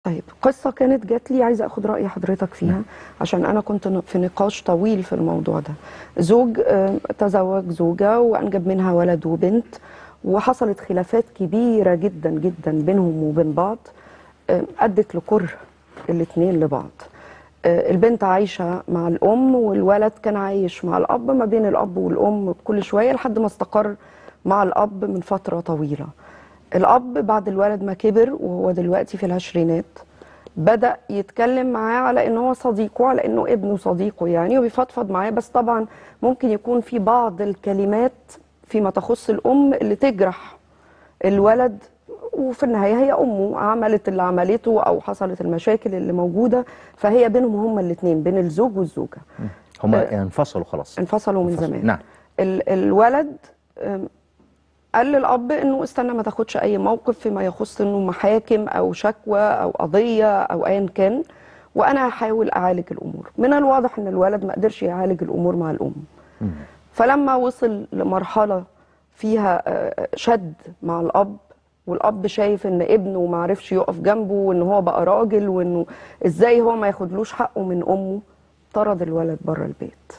طيب قصة كانت جات لي عايزة أخد رأي حضرتك فيها عشان أنا كنت ن- في نقاش طويل في الموضوع ده زوج آه، تزوج زوجة وأنجب منها ولد وبنت وحصلت خلافات كبيرة جدا جدا بينهم وبين بعض آه، أدت لكره الاتنين لبعض آه، البنت عايشة مع الأم والولد كان عايش مع الأب ما بين الأب والأم كل شوية لحد ما استقر مع الأب من فترة طويلة الأب بعد الولد ما كبر وهو دلوقتي في العشرينات بدأ يتكلم معاه على إن هو صديقه على إنه ابنه صديقه يعني وبيفضفض معاه بس طبعا ممكن يكون في بعض الكلمات فيما تخص الأم اللي تجرح الولد وفي النهاية هي أمه عملت اللي عملته أو حصلت المشاكل اللي موجودة فهي بينهم هما الاتنين بين الزوج والزوجة هما انفصلوا خلاص انفصلوا من انفصلوا. زمان نعم ال الولد أم، قال للأب إنه استنى ما تاخدش أي موقف فيما يخص إنه محاكم أو شكوى أو قضية أو أيا كان وأنا هحاول أعالج الأمور من الواضح إن الولد ما قدرش يعالج الأمور مع الأم فلما وصل لمرحلة فيها آه، شد مع الأب والأب شايف إن ابنه ما عرفش يقف جنبه وإن هو بقى راجل وإنه إزاي هو ما ياخدلوش حقه من أمه طرد الولد بره البيت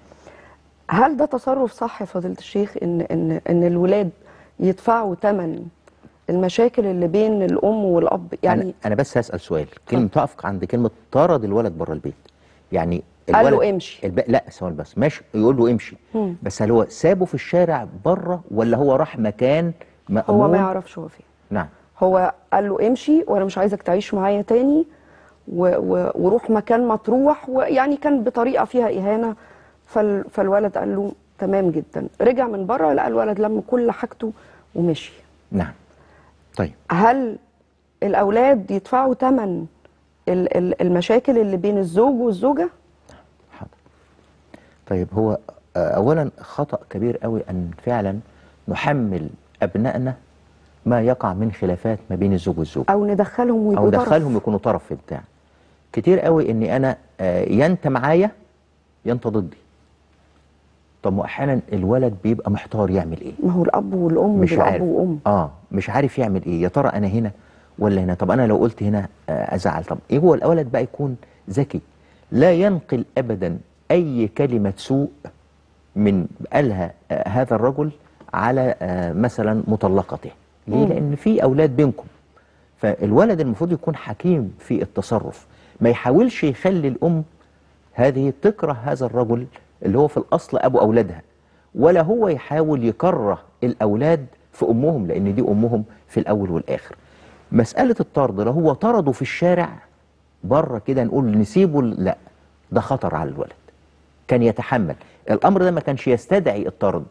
هل ده تصرف صح يا فضيلة الشيخ إن إن إن الولاد يدفعوا ثمن المشاكل اللي بين الأم والأب يعني يعني أنا, انا بس هسال سؤال كلمه تقف عند كلمه طرد الولد بره البيت يعني قال له الولد امشي. الب... لا ثواني بس ماشي يقول له امشي مم. بس هل هو سابه في الشارع بره ولا هو راح مكان مأمون هو ما يعرفش هو فين نعم هو قال له امشي وانا مش عايزك تعيش معايا تاني و و وروح مكان ما تروح ويعني كان بطريقه فيها اهانه فال فالولد قال له تمام جدا رجع من بره لقى الولد لم كل حاجته ومشي نعم طيب هل الاولاد يدفعوا ثمن ال- ال- المشاكل اللي بين الزوج والزوجه حاضر طيب هو آه، اولا خطأ كبير قوي ان فعلا نحمل ابنائنا ما يقع من خلافات ما بين الزوج والزوج او ندخلهم ويبقوا او طرف. دخلهم يكونوا طرف في بتاع كتير قوي اني انا آه، يا انت معايا يا انت ضدي طب ما احيانا الولد بيبقى محتار يعمل ايه ما هو الاب والام مش دول اب عارف وام اه مش عارف يعمل ايه يا ترى انا هنا ولا هنا طب انا لو قلت هنا آه، ازعل طب ايه هو الولد بقى يكون ذكي لا ينقل ابدا اي كلمه سوء من قالها آه، هذا الرجل على آه، مثلا مطلقته ليه مم. لان في اولاد بينكم فالولد المفروض يكون حكيم في التصرف ما يحاولش يخلي الام هذه تكره هذا الرجل اللي هو في الاصل ابو اولادها ولا هو يحاول يكره الاولاد في امهم لان دي امهم في الاول والاخر مساله الطرد لو هو طرده في الشارع بره كده نقول نسيبه لا ده خطر على الولد كان يتحمل الامر ده ما كانش يستدعي الطرد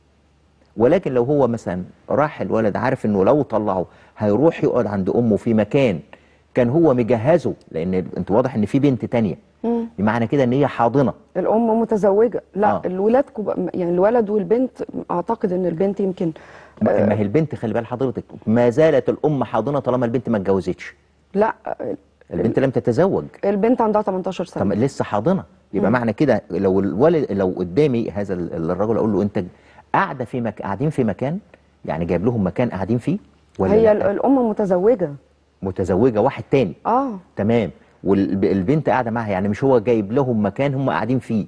ولكن لو هو مثلا راح الولد عارف انه لو طلعه هيروح يقعد عند امه في مكان كان هو مجهزه لان انت واضح ان في بنت تانية مم. بمعنى كده ان هي حاضنه الام متزوجه لا آه. آه. الولاد كب... يعني الولد والبنت اعتقد ان البنت يمكن ما ما هي البنت خلي بال حضرتك ما زالت الام حاضنه طالما البنت ما اتجوزتش لا البنت لم تتزوج البنت عندها 18 طب سنه لسه حاضنه يبقى معنى كده لو الولد لو قدامي هذا ال- الرجل اقول له انت قاعده في مك... قاعدين في مكان يعني جايب لهم مكان قاعدين فيه ولا هي لا؟ ال- الام متزوجه متزوجه واحد تاني اه تمام والبنت قاعده معاها يعني مش هو جايب لهم مكان هم قاعدين فيه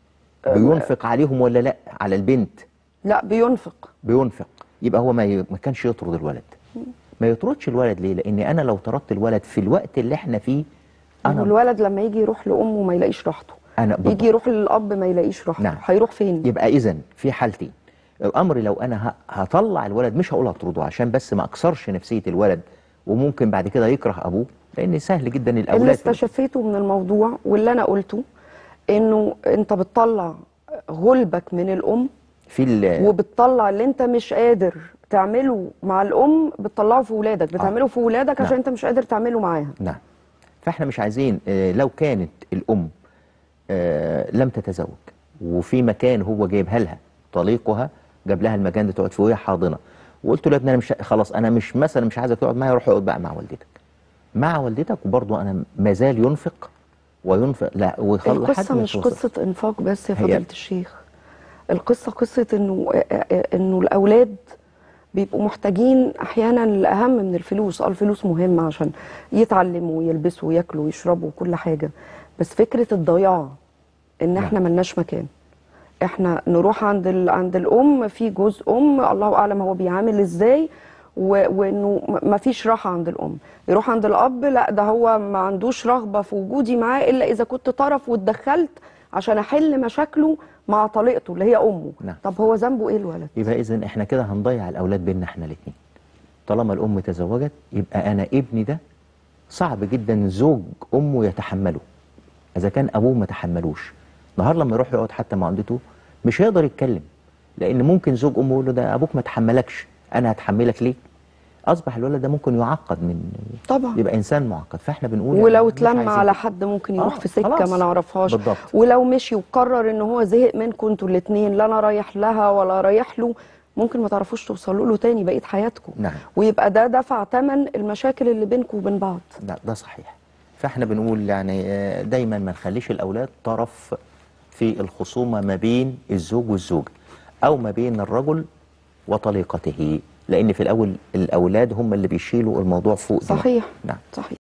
بينفق عليهم ولا لا على البنت لا بينفق بينفق يبقى هو ما ي... ما كانش يطرد الولد ما يطردش الولد ليه لان انا لو طردت الولد في الوقت اللي احنا فيه انا انا الولد لما يجي يروح لامه ما يلاقيش راحته انا بالضبط. يجي يروح للاب ما يلاقيش راحته نعم. هيروح فين يبقى اذا في حالتين الامر لو انا ه- هطلع الولد مش هقول هطرده عشان بس ما اكسرش نفسيه الولد وممكن بعد كده يكره ابوه لان سهل جدا اللي الاولاد استشفيته من الموضوع واللي انا قلته انه انت بتطلع غلبك من الام في ال- وبتطلع اللي انت مش قادر تعمله مع الام بتطلعه في ولادك بتعمله في ولادك نعم. عشان انت مش قادر تعمله معاها نعم فاحنا مش عايزين آه، لو كانت الام آه، لم تتزوج وفي مكان هو جايبها لها طليقها جاب لها المكان ده تقعد فيه وهي حاضنه وقلت له يا ابني انا مش خلاص انا مش مثلا مش عايزك تقعد معايا روح اقعد بقى مع والدتك مع والدتك وبرضه انا ما زال ينفق وينفق لا ويخلي القصه مش قصه انفاق بس يا هي- فضيله الشيخ القصه قصه انه انه الاولاد بيبقوا محتاجين احيانا الاهم من الفلوس اه الفلوس مهمه عشان يتعلموا ويلبسوا وياكلوا ويشربوا وكل حاجه بس فكره الضياع ان نعم. احنا ملناش مكان احنا نروح عند ال... عند الام في جوز ام الله اعلم هو بيعامل ازاي و... وانه م- مفيش راحه عند الام يروح عند الاب لا ده هو ما عندوش رغبه في وجودي معاه الا اذا كنت طرف واتدخلت عشان احل مشاكله مع طليقته اللي هي امه نعم. طب هو ذنبه ايه الولد يبقى اذا احنا كده هنضيع الاولاد بيننا احنا الاثنين طالما الام تزوجت يبقى انا ابني ده صعب جدا زوج امه يتحمله اذا كان ابوه ما تحملوش نهار لما يروح يقعد حتى مع والدته مش هيقدر يتكلم لان ممكن زوج امه يقول له ده ابوك ما تحملكش انا هتحملك ليه اصبح الولد ده ممكن يعقد من طبعا يبقى انسان معقد فاحنا بنقول ولو مش اتلم عايزين على كده. حد ممكن يروح آه، في سكه خلاص. ما نعرفهاش بالضبط. ولو مشي وقرر ان هو زهق منكم انتوا الاثنين لا انا رايح لها ولا رايح له ممكن ما تعرفوش توصلوا له تاني بقيه حياتكم نعم. ويبقى ده دفع ثمن المشاكل اللي بينكم وبين بعض لا ده صحيح فاحنا بنقول يعني آه، دايما ما نخليش الاولاد طرف في الخصومه ما بين الزوج والزوجه او ما بين الرجل وطليقته لان في الاول الاولاد هم اللي بيشيلوا الموضوع فوق دماغهم. صحيح نعم صحيح